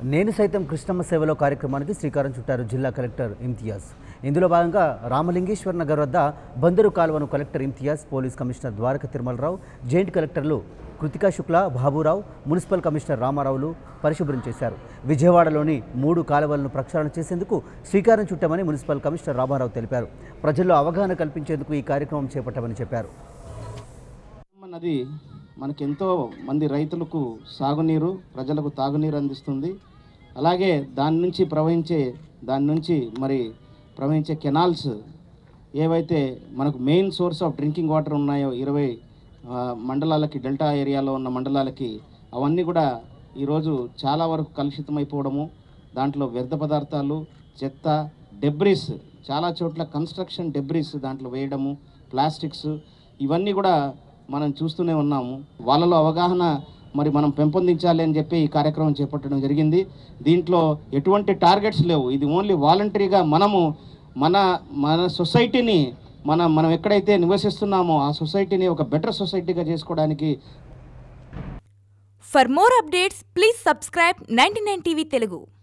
నేను సైతం కృష్ణమ్మ సేవలో కార్యక్రమానికి శ్రీకారం చుట్టారు జిల్లా కలెక్టర్ ఇమ్తియాజ్ ఇందులో భాగంగా రామలింగేశ్వర్ నగర్ వద్ద బందరు కాలువను collector Imtiaz police commissioner Dwaraka Tirumalarao joint కలెక్టర్లు కృతికా శుక్లా బాబురావు మున్సిపల్ కమిషనర్ రామారావులు పరిశుభ్రం చేశారు విజయవాడలోని మూడు కాలువలను ప్రక్షాళన చేసేందుకు శ్రీకారం చుట్టామని మున్సిపల్ కమిషనర్ రామారావు తెలిపారు ప్రజల్లో అవగాహన కల్పించేందుకు ఈ కార్యక్రమం చేపట్టామని చెప్పారు కృష్ణమ్మ నది మనకెంతో మంది రైతులకు సాగునీరు ప్రజలకు తాగునీరు అందిస్తుంది అలాగే దాని నుంచి ప్రవహించే దాని నుంచి మరి ప్రవహించే కెనాల్స్ ఏవైతే మనకు main source of drinking water ఉన్నాయో ఇరవై ఆ, మండలాలకి డెల్టా ఏరియాలో ఉన్న మండలాలకి అవన్నీ కూడా ఈరోజు చాలా వరకు కలుషితమైపోవడము దాంట్లో వ్యర్థ పదార్థాలు చెత్త డెబ్రిస్ చాలా చోట్ల కన్స్ట్రక్షన్ డెబ్రిస్ దాంట్లో వేయడము ప్లాస్టిక్స్ ఇవన్నీ కూడా మనం చూస్తూనే ఉన్నాము వాళ్ళలో అవగాహన మరి మనం పెంపొందించాలి అని చెప్పి ఈ కార్యక్రమం చేపట్టడం జరిగింది దీంట్లో ఎటువంటి టార్గెట్స్ లేవు ఇది ఓన్లీ వాలంటరీగా మనము మన మన సొసైటీని మనం మనం ఎక్కడైతే నివసిస్తున్నామో ఆ సొసైటీని ఒక బెటర్ సొసైటీగా చేసుకోవడానికి For more updates, please subscribe 99 TV Telugu.